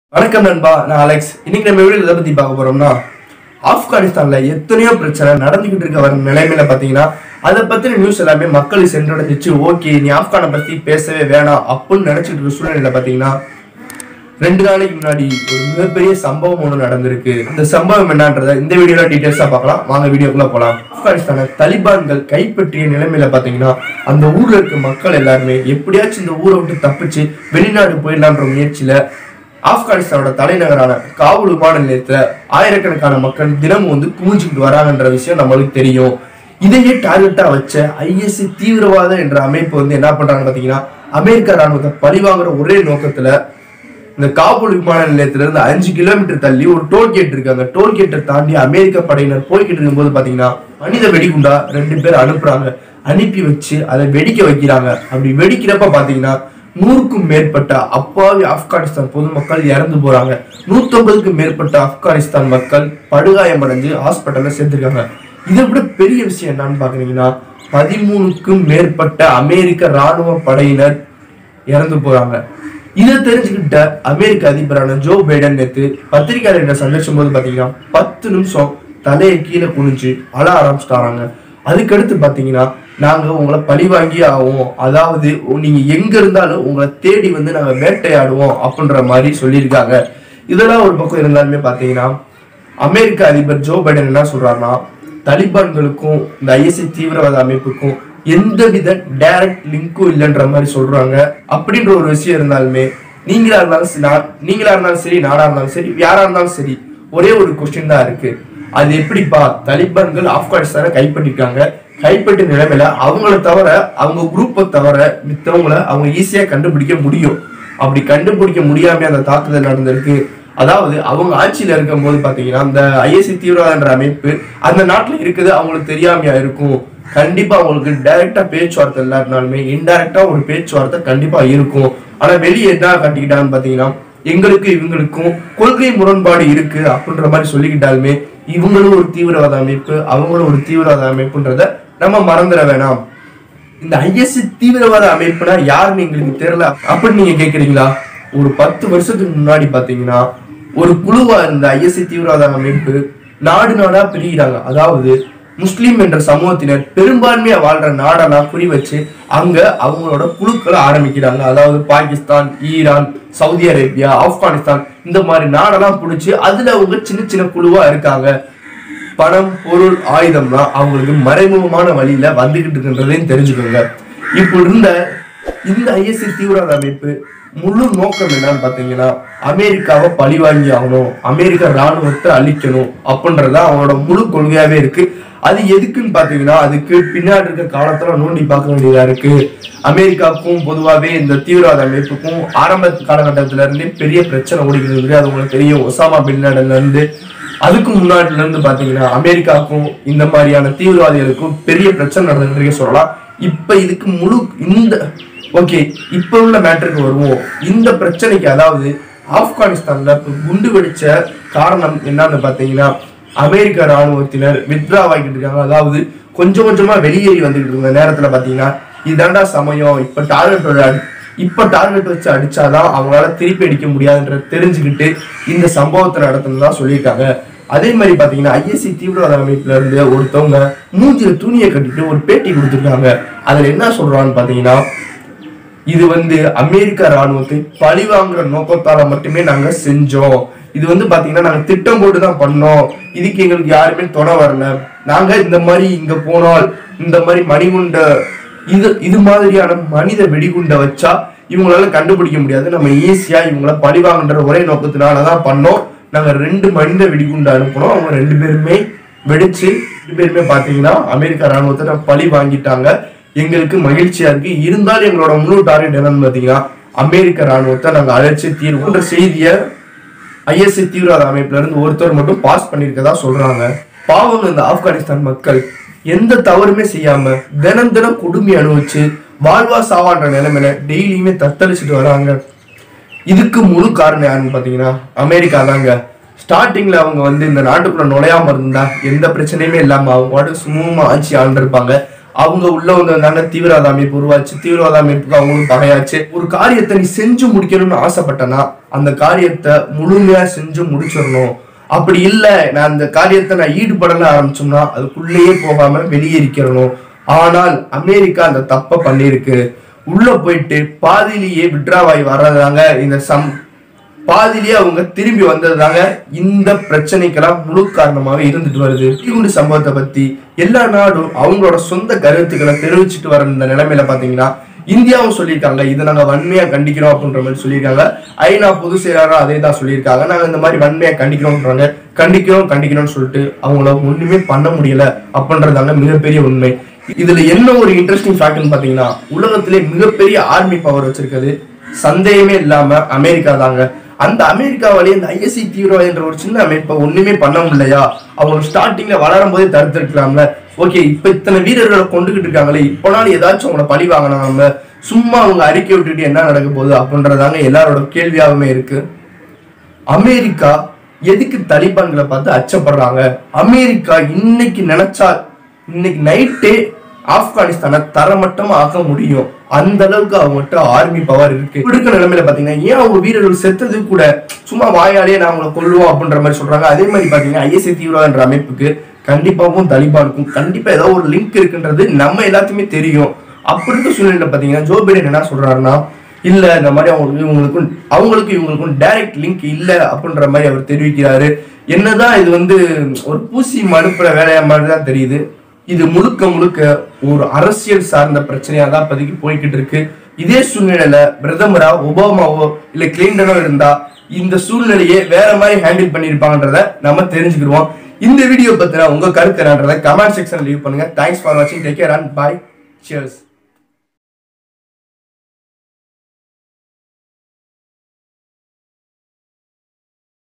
வணக்கம் நண்பா நான் அலெக்ஸ் இன்னைக்கு நம்ம வீடியோ எதை பத்தி பார்க்க போறோம்னா ஆப்கானிஸ்தான்ல எத்தனையோ பிரச்சனை நடந்துகிட்டு இருக்க வர நிலைமையில பாத்தீங்கன்னா அதை பத்தின நியூஸ் எல்லாமே மக்களுக்கு சென்றடைஞ்சிச்சு ஓகே நீ ஆப்கானை பத்தி பேசவே வேணாம் அப்படின்னு நினைச்சிட்டு இருக்க சூழ்நிலையில பாத்தீங்கன்னா ரெண்டு நாளைக்கு முன்னாடி ஒரு மிகப்பெரிய சம்பவம் ஒன்று நடந்திருக்கு இந்த சம்பவம் என்னன்றத இந்த வீடியோல டீடைல்ஸா பார்க்கலாம் வாங்க வீடியோக்குள்ள போலாம் ஆப்கானிஸ்தானை தலிபான்கள் கைப்பற்றிய நிலைமையில பாத்தீங்கன்னா அந்த ஊர்ல இருக்க மக்கள் எல்லாருமே எப்படியாச்சும் இந்த ஊரை விட்டு தப்பிச்சு வெளிநாடு போயிடலான்ற முயற்சியில ஆப்கானிஸ்தானோட தலைநகரான காபூல் விமான நிலையத்துல ஆயிரக்கணக்கான மக்கள் தினமும் வந்து குமிஞ்சுக்கிட்டு வராங்கன்ற விஷயம் நம்மளுக்கு தெரியும் இதையே டார்கெட்டா வச்ச ஐஎஸ்சி தீவிரவாத என்ற அமைப்பு வந்து என்ன பண்றாங்க பாத்தீங்கன்னா அமெரிக்க ராணுவத்தை பழிவாங்குற ஒரே நோக்கத்துல இந்த காபூல் விமான நிலையத்துல இருந்து அஞ்சு கிலோமீட்டர் தள்ளி ஒரு டோல்கேட் இருக்கு அந்த டோல்கேட்டை தாண்டி அமெரிக்க படையினர் போய்கிட்டு இருக்கும்போது பாத்தீங்கன்னா மனித வெடிகுண்டா ரெண்டு பேர் அனுப்புறாங்க அனுப்பி வச்சு அதை வெடிக்க வைக்கிறாங்க அப்படி வெடிக்கிறப்ப பாத்தீங்கன்னா நூறுக்கும் மேற்பட்ட அப்பாவி ஆப்கானிஸ்தான் பொதுமக்கள் இறந்து போறாங்க நூத்தம்பதுக்கும் மேற்பட்ட ஆப்கானிஸ்தான் மக்கள் படுகாயமடைஞ்சு ஹாஸ்பிட்டல்ல சேர்த்திருக்காங்க இதை விட பெரிய விஷயம் என்னன்னு பாக்குறீங்கன்னா பதிமூணுக்கும் மேற்பட்ட அமெரிக்க ராணுவ படையினர் இறந்து போறாங்க இதை தெரிஞ்சுக்கிட்ட அமெரிக்க அதிபரான ஜோ பைடன் நேத்து பத்திரிகையாளர்கிட்ட சந்திச்சும் போது பாத்தீங்கன்னா பத்து நிமிஷம் தலையை கீழே குனிஞ்சு அழ ஆரம்பிச்சிட்டாங்க அதுக்கடுத்து பாத்தீங்கன்னா நாங்க உங்களை பழி வாங்கி ஆவோம் அதாவது நீங்க எங்க இருந்தாலும் உங்களை தேடி வந்து நாங்க வேட்டையாடுவோம் அப்படின்ற மாதிரி சொல்லியிருக்காங்க இதெல்லாம் ஒரு பக்கம் இருந்தாலுமே பாத்தீங்கன்னா அமெரிக்க அதிபர் ஜோ பைடன் என்ன சொல்றாருன்னா தலிபான்களுக்கும் இந்த ஐஎஸ்ஐ தீவிரவாத அமைப்புக்கும் எந்தவித டைரக்ட் லிங்க்கும் இல்லைன்ற மாதிரி சொல்றாங்க அப்படின்ற ஒரு விஷயம் இருந்தாலுமே நீங்களா இருந்தாலும் சரி, நான் நீங்களா இருந்தாலும் சரி நானா இருந்தாலும் சரி யாரா இருந்தாலும் சரி ஒரே ஒரு கொஸ்டின் தான் இருக்கு அது எப்படிப்பா தலிபான்கள் ஆப்கானிஸ்தானை கைப்பற்றிருக்காங்க கைப்பற்ற நிலைமையில அவங்கள தவிர அவங்க குரூப்பை தவிர மித்தவங்கள அவங்க ஈஸியா கண்டுபிடிக்க முடியும் அப்படி கண்டுபிடிக்க முடியாம அந்த தாக்குதல் நடந்திருக்கு அதாவது அவங்க ஆட்சியில இருக்கும் போது பாத்தீங்கன்னா அந்த ஐஎஸ்சி தீவிரவாதன்ற அமைப்பு அந்த நாட்டுல இருக்குது அவங்களுக்கு தெரியாமையா இருக்கும் கண்டிப்பா அவங்களுக்கு டைரக்டா பேச்சுவார்த்தை இல்லாட்டினாலுமே இன்டைரக்டா ஒரு பேச்சுவார்த்தை கண்டிப்பா இருக்கும் ஆனா வெளியே என்ன கட்டிக்கிட்டான்னு பாத்தீங்கன்னா எங்களுக்கு இவங்களுக்கும் கொள்கை முரண்பாடு இருக்கு அப்படின்ற மாதிரி சொல்லிக்கிட்டாலுமே இவங்களும் ஒரு தீவிரவாத அமைப்பு அவங்களும் ஒரு தீவிரவாத அமைப்புன்றத நம்ம மறந்துட வேணாம் இந்த ஐஎஸ்சி தீவிரவாத அமைப்புனா யாருன்னு எங்களுக்கு தெரியல அப்படின்னு நீங்க கேக்குறீங்களா ஒரு பத்து வருஷத்துக்கு முன்னாடி பாத்தீங்கன்னா ஒரு குழுவா இருந்த ஐஎஸ்சி தீவிரவாத அமைப்பு நாடு நாடா பிரிகிறாங்க அதாவது முஸ்லீம் என்ற சமூகத்தினர் பெரும்பான்மையா வாழ்ற நாடெல்லாம் குறி வச்சு அங்க அவங்களோட குழுக்களை ஆரம்பிக்கிறாங்க அதாவது Pakistan Iran Saudi Arabia Afghanistan இந்த மாதிரி நாடெல்லாம் பிடிச்சி அதுல அவங்க சின்ன சின்ன குழுவா இருக்காங்க பணம் பொருள் ஆயுதம்லாம் அவங்களுக்கு மறைமுகமான வழியில வந்துகிட்டு இருக்கின்றதையும் தெரிஞ்சுக்கோங்க இப்போ இருந்த இந்த ஐஎஸ்சி தீவிரவாத அமைப்பு முழு நோக்கம் என்னன்னு பாத்தீங்கன்னா அமெரிக்காவை பழி வாங்கி ஆகணும் அமெரிக்க ராணுவத்தை அழிக்கணும் அப்படின்றத அவங்களோட முழு கொள்கையாவே இருக்கு அது எதுக்குன்னு பாத்தீங்கன்னா அதுக்கு பின்னாடி இருக்க காலத்துல நோண்டி பார்க்க வேண்டியதா இருக்கு அமெரிக்காவுக்கும் பொதுவாகவே இந்த தீவிரவாத அமைப்புக்கும் ஆரம்ப காலகட்டத்தில இருந்தே பெரிய பிரச்சனை ஓடிக்கிட்டு இருக்கு அது உங்களுக்கு தெரியும் ஒசாமா பின் லேடன்ல இருந்து அதுக்கு முன்னாடில இருந்து பாத்தீங்கன்னா அமெரிக்காவுக்கும் இந்த மாதிரியான தீவிரவாதிகளுக்கும் பெரிய பிரச்சனை நடந்துட்டு சொல்லலாம் இப்ப இதுக்கு முழு இந்த ஓகே இப்ப உள்ள மேட்டருக்கு வருவோம் இந்த பிரச்சனைக்கு அதாவது ஆப்கானிஸ்தான்ல இப்ப குண்டு வெடிச்ச காரணம் என்னன்னு பாத்தீங்கன்னா அமெரிக்க ராணுவத்தினர் வித்ரா ஆகிட்டு இருக்காங்க அதாவது கொஞ்சம் கொஞ்சமா வெளியேறி வந்துகிட்டு இருந்த நேரத்துல பாத்தீங்கன்னா இதாண்டா சமயம் இப்ப டார்கெட் இப்ப டார்கெட் வச்சு அடிச்சாதான் அவங்களால திருப்பி அடிக்க முடியாதுன்ற தெரிஞ்சுக்கிட்டு இந்த சம்பவத்தை நடத்தினதா சொல்லியிருக்காங்க அதே மாதிரி பாத்தீங்கன்னா ஐஎஸ்சி தீவிரவாத அமைப்புல இருந்து ஒருத்தவங்க மூஞ்சில துணியை கட்டிட்டு ஒரு பேட்டி கொடுத்துருக்காங்க அதுல என்ன சொல்றான்னு பாத்தீங்கன்னா இது வந்து அமெரிக்க ராணுவத்தை பழி வாங்குற நோக்கத்தால மட்டுமே நாங்க செஞ்சோம் இது வந்து பாத்தீங்கன்னா நாங்க திட்டம் போட்டு தான் பண்ணோம் இதுக்கு எங்களுக்கு யாருமே துணை வரல நாங்க இந்த மாதிரி இங்க போனால் இந்த மாதிரி மணிகுண்ட இது இது மாதிரியான மனித வெடிகுண்டை வச்சா இவங்களால கண்டுபிடிக்க முடியாது நம்ம ஈஸியா இவங்கள பழி வாங்குன்ற ஒரே நோக்கத்தினாலதான் பண்ணோம் நாங்க ரெண்டு மனித வெடிகுண்டு அனுப்புனோம் அவங்க ரெண்டு பேருமே வெடிச்சு ரெண்டு பேருமே பாத்தீங்கன்னா அமெரிக்க ராணுவத்தை நம்ம பழி வாங்கிட்டாங்க எங்களுக்கு மகிழ்ச்சியா இருக்கு இருந்தாலும் எங்களோட முழு டார்கெட் என்னன்னு பாத்தீங்கன்னா அமெரிக்க ராணுவத்தை நாங்க அழைச்சி தீர்வுன்ற செய்திய ஐஎஸ்ஐ தீவிரவாத அமைப்புல இருந்து ஒருத்தர் மட்டும் பாஸ் பண்ணிருக்கதா சொல்றாங்க பாவம் இந்த ஆப்கானிஸ்தான் மக்கள் எந்த தவறுமே செய்யாம தினம் தினம் கொடுமை அனுபவிச்சு வாழ்வா சாவான்ற நிலைமையில டெய்லியுமே தத்தளிச்சுட்டு வராங்க இதுக்கு முழு காரணம் யாருன்னு பாத்தீங்கன்னா அமெரிக்கா தாங்க ஸ்டார்டிங்ல அவங்க வந்து இந்த நாட்டுக்குள்ள நுழையாம இருந்தா எந்த பிரச்சனையுமே இல்லாம அவங்க பாட்டுக்கு சுமூகமா ஆட்சி ஆண்டிருப்பாங்க அவங்க உள்ள வந்ததுனால தீவிரவாத அமைப்பு உருவாச்சு தீவிரவாத அமைப்புக்கு அவங்களும் பகையாச்சு ஒரு காரியத்தை நீ செஞ்சு முடிக்கணும்னு ஆசைப்பட்டனா அந்த காரியத்தை முழுமையா செஞ்சு முடிச்சிடணும் அப்படி இல்ல நான் அந்த காரியத்தை நான் ஈடுபடல ஆரம்பிச்சோம்னா அதுக்குள்ளேயே போகாம வெளியேறிக்கிறணும் ஆனால் அமெரிக்கா அந்த தப்பை பண்ணிருக்கு உள்ள போயிட்டு பாதியிலேயே விட்ராவாய் வர்றதாங்க இந்த சம் பாதியிலேயே அவங்க திரும்பி வந்ததுதாங்க இந்த பிரச்சனைக்கெல்லாம் முழு காரணமாக இருந்துட்டு வருது தீகுண்டு சம்பவத்தை பத்தி எல்லா நாடும் அவங்களோட சொந்த கருத்துக்களை தெரிவிச்சுட்டு வர இந்த நிலைமையில பாத்தீங்கன்னா இந்தியாவும் சொல்லியிருக்காங்க இதை நாங்க வன்மையா கண்டிக்கிறோம் அப்படின்ற மாதிரி சொல்லியிருக்காங்க ஐநா பொதுச் செயலாளரும் அதே தான் சொல்லியிருக்காங்க நாங்க இந்த மாதிரி வன்மையா கண்டிக்கிறோம்ன்றாங்க கண்டிக்கிறோம் கண்டிக்கிறோம்னு சொல்லிட்டு அவங்கள ஒண்ணுமே பண்ண முடியல அப்படின்றதாங்க மிகப்பெரிய உண்மை இதுல என்ன ஒரு இன்ட்ரெஸ்டிங் ஃபேக்ட்னு பாத்தீங்கன்னா உலகத்திலே மிகப்பெரிய ஆர்மி பவர் வச்சிருக்கிறது சந்தேகமே இல்லாம அமெரிக்கா தாங்க அந்த அமெரிக்காவிலே இந்த ஐஎஸ்சி தீவிரவாதி என்ற ஒரு சின்ன அமைப்பை ஒண்ணுமே பண்ண முடியலையா அவங்க ஸ்டார்டிங்ல வளரும் போதே தடுத்திருக்கலாம்ல ஓகே இப்ப இத்தனை வீரர்களை கொண்டுகிட்டு இருக்காங்களே இப்போனாலும் ஏதாச்சும் அவங்கள பழி வாங்கணும் நம்ம சும்மா அவங்க அறிக்கை விட்டுட்டு என்ன நடக்க போகுது அப்படின்றதாங்க எல்லாரோட கேள்வியாகவுமே இருக்கு அமெரிக்கா எதுக்கு தலிபான்களை பார்த்து அச்சப்படுறாங்க அமெரிக்கா இன்னைக்கு நினைச்சா இன்னைக்கு நைட்டே ஆப்கானிஸ்தானை தரமட்டமா ஆக்க முடியும் அந்த அளவுக்கு அவங்ககிட்ட ஆர்மி பவர் இருக்கு இப்ப இருக்க நிலைமையில பாத்தீங்கன்னா ஏன் அவங்க வீரர்கள் செத்தது கூட சும்மா வாயாலே நான் அவங்களை கொல்லுவோம் அப்படின்ற மாதிரி சொல்றாங்க அதே மாதிரி பாத்தீங்கன்னா ஐஎஸ்ஐ தீவிரவாத என்ற அமைப்புக்கு கண்டிப்பாவும் தலிபானுக்கும் கண்டிப்பா ஏதோ ஒரு லிங்க் இருக்குன்றது நம்ம எல்லாத்துக்குமே தெரியும் அப்படி இருக்க சூழ்நிலையில பாத்தீங்கன்னா ஜோ பைடன் என்ன சொல்றாருன்னா இல்ல இந்த மாதிரி அவங்களுக்கு இவங்களுக்கும் அவங்களுக்கு இவங்களுக்கும் டைரக்ட் லிங்க் இல்ல அப்படின்ற மாதிரி அவர் தெரிவிக்கிறாரு என்னதான் இது வந்து ஒரு பூசி மனுப்புற வேலையா மாதிரி தான் தெரியுது இது முழுக்க முழுக்க ஒரு அரசியல் சார்ந்த பிரச்சனையா தான் இப்போதைக்கு போய்கிட்டு இருக்கு இதே சூழ்நிலையில பிரதமரா ஒபாமாவோ இல்ல கிளின்டனோ இருந்தா இந்த சூழ்நிலையை வேற மாதிரி ஹேண்டில் பண்ணியிருப்பாங்கன்றத நம்ம தெரிஞ்சுக்கிடுவோம் இந்த வீடியோ பத்தின உங்க கருத்து என்னன்றதை கமெண்ட் செக்ஷன் லீவ் பண்ணுங்க தேங்க்ஸ் ஃபார் வாட்சிங் take care and bye cheers